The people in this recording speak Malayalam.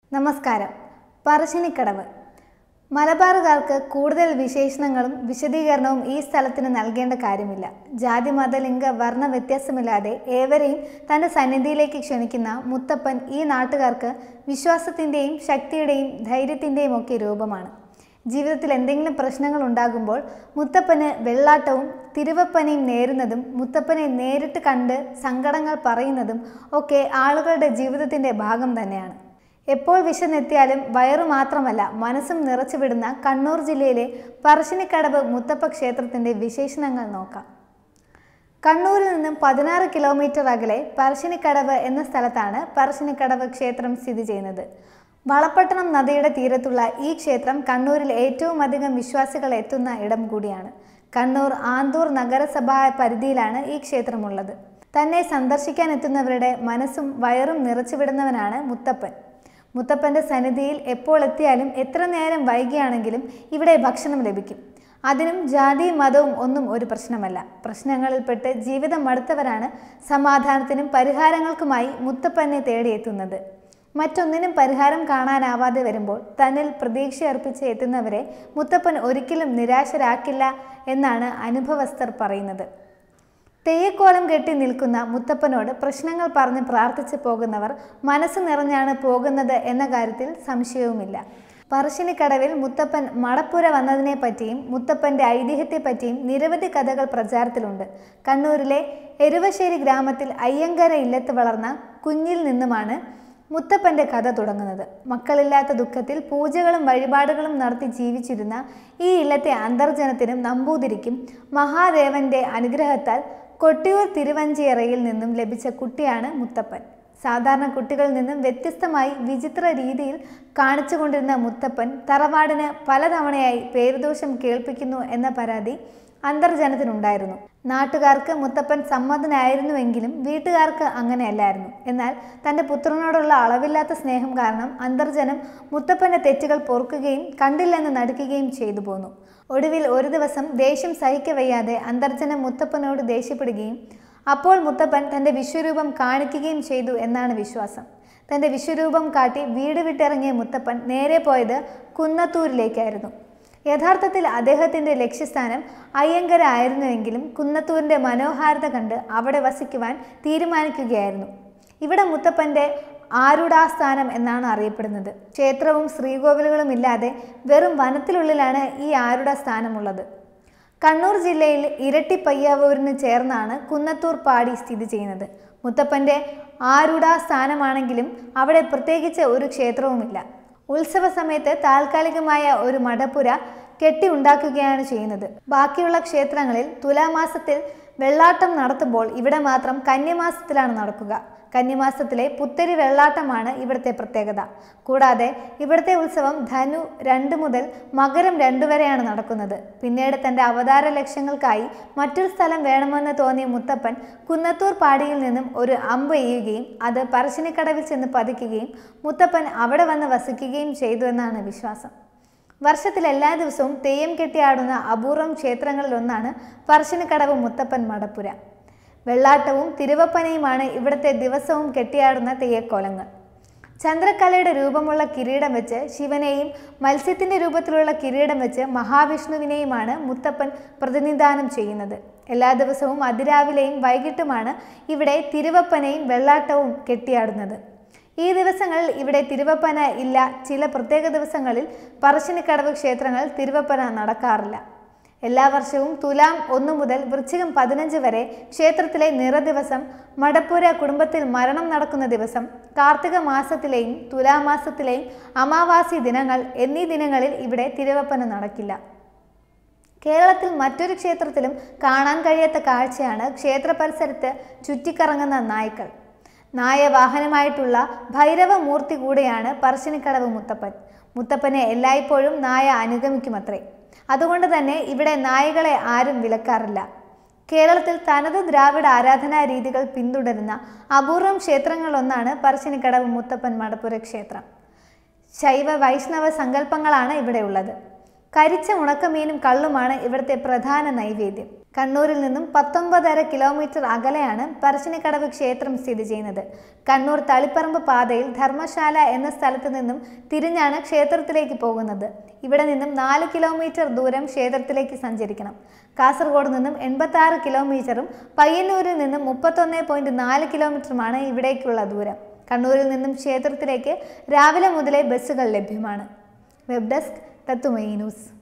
നമസ്കാരം പറശ്ശിനിക്കടവ് മലബാറുകാർക്ക് കൂടുതൽ വിശേഷണങ്ങളും വിശദീകരണവും ഈ സ്ഥലത്തിന് നൽകേണ്ട കാര്യമില്ല ജാതി മത ലിംഗ വർണ്ണ വ്യത്യാസമില്ലാതെ ഏവരെയും തൻ്റെ സന്നിധിയിലേക്ക് ക്ഷണിക്കുന്ന മുത്തപ്പൻ ഈ നാട്ടുകാർക്ക് വിശ്വാസത്തിൻ്റെയും ശക്തിയുടെയും ധൈര്യത്തിൻ്റെയും ഒക്കെ രൂപമാണ് ജീവിതത്തിൽ എന്തെങ്കിലും പ്രശ്നങ്ങൾ ഉണ്ടാകുമ്പോൾ മുത്തപ്പന് വെള്ളാട്ടവും തിരുവപ്പനയും നേരുന്നതും മുത്തപ്പനെ നേരിട്ട് കണ്ട് സങ്കടങ്ങൾ പറയുന്നതും ഒക്കെ ആളുകളുടെ ജീവിതത്തിൻ്റെ ഭാഗം തന്നെയാണ് എപ്പോൾ വിശന്നെത്തിയാലും വയറു മാത്രമല്ല മനസ്സും നിറച്ചുവിടുന്ന കണ്ണൂർ ജില്ലയിലെ പറശ്ശിനിക്കടവ് മുത്തപ്പ ക്ഷേത്രത്തിൻ്റെ വിശേഷണങ്ങൾ നോക്കാം കണ്ണൂരിൽ നിന്നും പതിനാറ് കിലോമീറ്റർ അകലെ പറശ്ശിനിക്കടവ് എന്ന സ്ഥലത്താണ് പറശ്ശിനിക്കടവ് ക്ഷേത്രം സ്ഥിതി ചെയ്യുന്നത് വളപ്പട്ടണം നദിയുടെ തീരത്തുള്ള ഈ ക്ഷേത്രം കണ്ണൂരിൽ ഏറ്റവും അധികം വിശ്വാസികൾ എത്തുന്ന ഇടം കൂടിയാണ് കണ്ണൂർ ആന്തൂർ നഗരസഭാ പരിധിയിലാണ് ഈ ക്ഷേത്രമുള്ളത് തന്നെ സന്ദർശിക്കാൻ എത്തുന്നവരുടെ മനസ്സും വയറും നിറച്ചുവിടുന്നവനാണ് മുത്തപ്പൻ മുത്തപ്പൻ്റെ സന്നിധിയിൽ എപ്പോൾ എത്തിയാലും എത്ര നേരം വൈകിയാണെങ്കിലും ഇവിടെ ഭക്ഷണം ലഭിക്കും അതിനും ജാതിയും മതവും ഒന്നും ഒരു പ്രശ്നമല്ല പ്രശ്നങ്ങളിൽപ്പെട്ട് ജീവിതം മടുത്തവരാണ് സമാധാനത്തിനും പരിഹാരങ്ങൾക്കുമായി മുത്തപ്പനെ തേടിയെത്തുന്നത് മറ്റൊന്നിനും പരിഹാരം കാണാനാവാതെ വരുമ്പോൾ തന്നിൽ പ്രതീക്ഷ അർപ്പിച്ച് എത്തുന്നവരെ മുത്തപ്പൻ ഒരിക്കലും നിരാശരാക്കില്ല എന്നാണ് അനുഭവസ്ഥർ പറയുന്നത് തെയ്യക്കോലം കെട്ടി നിൽക്കുന്ന മുത്തപ്പനോട് പ്രശ്നങ്ങൾ പറഞ്ഞ് പ്രാർത്ഥിച്ചു പോകുന്നവർ മനസ്സ് നിറഞ്ഞാണ് പോകുന്നത് എന്ന കാര്യത്തിൽ സംശയവുമില്ല പറശ്ശിനിക്കടവിൽ മുത്തപ്പൻ മടപ്പുര വന്നതിനെ പറ്റിയും മുത്തപ്പൻ്റെ ഐതിഹ്യത്തെപ്പറ്റിയും നിരവധി കഥകൾ പ്രചാരത്തിലുണ്ട് കണ്ണൂരിലെ എരുവശ്ശേരി ഗ്രാമത്തിൽ അയ്യങ്കര ഇല്ലത്ത് വളർന്ന കുഞ്ഞിൽ നിന്നുമാണ് മുത്തപ്പൻ്റെ കഥ തുടങ്ങുന്നത് മക്കളില്ലാത്ത ദുഃഖത്തിൽ പൂജകളും വഴിപാടുകളും നടത്തി ജീവിച്ചിരുന്ന ഈ ഇല്ലത്തെ അന്തർജനത്തിനും നമ്പൂതിരിക്കും മഹാദേവന്റെ അനുഗ്രഹത്താൽ കൊട്ടിയൂർ തിരുവഞ്ചിയറയിൽ നിന്നും ലഭിച്ച കുട്ടിയാണ് മുത്തപ്പൻ സാധാരണ കുട്ടികളിൽ നിന്നും വ്യത്യസ്തമായി വിചിത്ര രീതിയിൽ കാണിച്ചുകൊണ്ടിരുന്ന മുത്തപ്പൻ തറവാടിന് പലതവണയായി പേരുദോഷം കേൾപ്പിക്കുന്നു എന്ന പരാതി അന്തർജനത്തിനുണ്ടായിരുന്നു നാട്ടുകാർക്ക് മുത്തപ്പൻ സമ്മതനായിരുന്നുവെങ്കിലും വീട്ടുകാർക്ക് അങ്ങനെയല്ലായിരുന്നു എന്നാൽ തൻ്റെ പുത്രനോടുള്ള അളവില്ലാത്ത സ്നേഹം കാരണം അന്തർജനം മുത്തപ്പൻ്റെ തെറ്റുകൾ പൊറുക്കുകയും കണ്ടില്ലെന്ന് നടിക്കുകയും ചെയ്തു പോന്നു ഒടുവിൽ ഒരു ദിവസം ദേഷ്യം സഹിക്കവയ്യാതെ അന്തർജനം മുത്തപ്പനോട് ദേഷ്യപ്പെടുകയും അപ്പോൾ മുത്തപ്പൻ തൻ്റെ വിശ്വരൂപം കാണിക്കുകയും ചെയ്തു എന്നാണ് വിശ്വാസം തൻ്റെ വിശ്വരൂപം കാട്ടി വീട് വിട്ടിറങ്ങിയ മുത്തപ്പൻ നേരെ പോയത് കുന്നത്തൂരിലേക്കായിരുന്നു യഥാർത്ഥത്തിൽ അദ്ദേഹത്തിൻ്റെ ലക്ഷ്യസ്ഥാനം അയ്യങ്കര ആയിരുന്നുവെങ്കിലും കുന്നത്തൂരിൻ്റെ മനോഹാരിത കണ്ട് അവിടെ വസിക്കുവാൻ തീരുമാനിക്കുകയായിരുന്നു ഇവിടെ മുത്തപ്പൻ്റെ ആരുടാസ്ഥാനം എന്നാണ് അറിയപ്പെടുന്നത് ക്ഷേത്രവും ശ്രീകോവിലുകളും ഇല്ലാതെ വെറും വനത്തിനുള്ളിലാണ് ഈ ആരുട സ്ഥാനമുള്ളത് കണ്ണൂർ ജില്ലയിൽ ഇരട്ടി പയ്യാവൂരിന് ചേർന്നാണ് കുന്നത്തൂർ പാടി സ്ഥിതി ചെയ്യുന്നത് മുത്തപ്പൻ്റെ ആരുടാ സ്ഥാനമാണെങ്കിലും അവിടെ പ്രത്യേകിച്ച് ഒരു ക്ഷേത്രവുമില്ല ഉത്സവ സമയത്ത് താൽക്കാലികമായ ഒരു മടപ്പുര കെട്ടി ഉണ്ടാക്കുകയാണ് ചെയ്യുന്നത് ബാക്കിയുള്ള ക്ഷേത്രങ്ങളിൽ തുലാമാസത്തിൽ വെള്ളാട്ടം നടത്തുമ്പോൾ ഇവിടെ മാത്രം കന്യമാസത്തിലാണ് നടക്കുക കന്യമാസത്തിലെ പുത്തരി വെള്ളാട്ടമാണ് ഇവിടുത്തെ പ്രത്യേകത കൂടാതെ ഇവിടുത്തെ ഉത്സവം ധനു രണ്ട് മുതൽ മകരം രണ്ട് വരെയാണ് നടക്കുന്നത് പിന്നീട് തൻ്റെ അവതാര ലക്ഷ്യങ്ങൾക്കായി മറ്റൊരു സ്ഥലം വേണമെന്ന് തോന്നിയ മുത്തപ്പൻ കുന്നത്തൂർ പാടിയിൽ നിന്നും ഒരു അമ്പ് എയ്യുകയും അത് പറശ്ശിനിക്കടവിൽ ചെന്ന് പതിക്കുകയും മുത്തപ്പൻ അവിടെ വന്ന് വസിക്കുകയും ചെയ്തു എന്നാണ് വിശ്വാസം വർഷത്തിൽ എല്ലാ ദിവസവും തെയ്യം കെട്ടിയാടുന്ന അപൂർവം ക്ഷേത്രങ്ങളിലൊന്നാണ് പറശ്ശിനിക്കടവ് മുത്തപ്പൻ മടപ്പുര വെള്ളാട്ടവും തിരുവപ്പനയുമാണ് ഇവിടുത്തെ ദിവസവും കെട്ടിയാടുന്ന തെയ്യക്കോലങ്ങൾ ചന്ദ്രക്കലയുടെ രൂപമുള്ള കിരീടം വെച്ച് ശിവനെയും മത്സ്യത്തിൻ്റെ രൂപത്തിലുള്ള കിരീടം വെച്ച് മഹാവിഷ്ണുവിനെയുമാണ് മുത്തപ്പൻ പ്രതിനിധാനം ചെയ്യുന്നത് എല്ലാ ദിവസവും അതിരാവിലെയും വൈകിട്ടുമാണ് ഇവിടെ തിരുവപ്പനയും വെള്ളാട്ടവും കെട്ടിയാടുന്നത് ഈ ദിവസങ്ങളിൽ ഇവിടെ തിരുവപ്പന ഇല്ല ചില പ്രത്യേക ദിവസങ്ങളിൽ പറശ്ശിനിക്കടവ് ക്ഷേത്രങ്ങളിൽ തിരുവപ്പന നടക്കാറില്ല എല്ലാ വർഷവും തുലാം ഒന്നു മുതൽ വൃശ്ചികം പതിനഞ്ച് വരെ ക്ഷേത്രത്തിലെ നിറദിവസം മടപ്പുര കുടുംബത്തിൽ മരണം നടക്കുന്ന ദിവസം കാർത്തിക മാസത്തിലെയും തുലാമാസത്തിലെയും അമാവാസി ദിനങ്ങൾ എന്നീ ദിനങ്ങളിൽ ഇവിടെ തിരുവപ്പന നടക്കില്ല കേരളത്തിൽ മറ്റൊരു ക്ഷേത്രത്തിലും കാണാൻ കഴിയാത്ത കാഴ്ചയാണ് ക്ഷേത്ര പരിസരത്ത് ചുറ്റിക്കറങ്ങുന്ന നായ്ക്കൾ നായ വാഹനമായിട്ടുള്ള ഭൈരവമൂർത്തി കൂടെയാണ് പറശ്ശിനിക്കടവ് മുത്തപ്പൻ മുത്തപ്പനെ എല്ലായ്പ്പോഴും നായ അനുഗമിക്കുമത്രേ അതുകൊണ്ട് തന്നെ ഇവിടെ നായകളെ ആരും വിലക്കാറില്ല കേരളത്തിൽ തനത് ദ്രാവിഡ ആരാധനാ രീതികൾ പിന്തുടരുന്ന അപൂർവം ക്ഷേത്രങ്ങളൊന്നാണ് പറശ്ശിനിക്കടവ് മുത്തപ്പൻ മടപ്പുര ക്ഷേത്രം ശൈവ വൈഷ്ണവ സങ്കല്പങ്ങളാണ് ഇവിടെയുള്ളത് കരിച്ച ഉണക്കമീനും കള്ളുമാണ് ഇവിടുത്തെ പ്രധാന നൈവേദ്യം കണ്ണൂരിൽ നിന്നും പത്തൊമ്പതര കിലോമീറ്റർ അകലെയാണ് പറശ്ശിനിക്കടവ് ക്ഷേത്രം സ്ഥിതി ചെയ്യുന്നത് കണ്ണൂർ തളിപ്പറമ്പ് പാതയിൽ ധർമ്മശാല എന്ന സ്ഥലത്ത് നിന്നും തിരിഞ്ഞാണ് ക്ഷേത്രത്തിലേക്ക് പോകുന്നത് ഇവിടെ നിന്നും നാല് കിലോമീറ്റർ ദൂരം ക്ഷേത്രത്തിലേക്ക് സഞ്ചരിക്കണം കാസർഗോഡ് നിന്നും എൺപത്തി ആറ് കിലോമീറ്ററും പയ്യന്നൂരിൽ നിന്നും മുപ്പത്തൊന്ന് പോയിന്റ് നാല് കിലോമീറ്ററുമാണ് ഇവിടേക്കുള്ള ദൂരം കണ്ണൂരിൽ നിന്നും ക്ഷേത്രത്തിലേക്ക് രാവിലെ മുതലേ ബസ്സുകൾ ലഭ്യമാണ് വെബ് ഡെസ്ക് തത്തുമയി ന്യൂസ്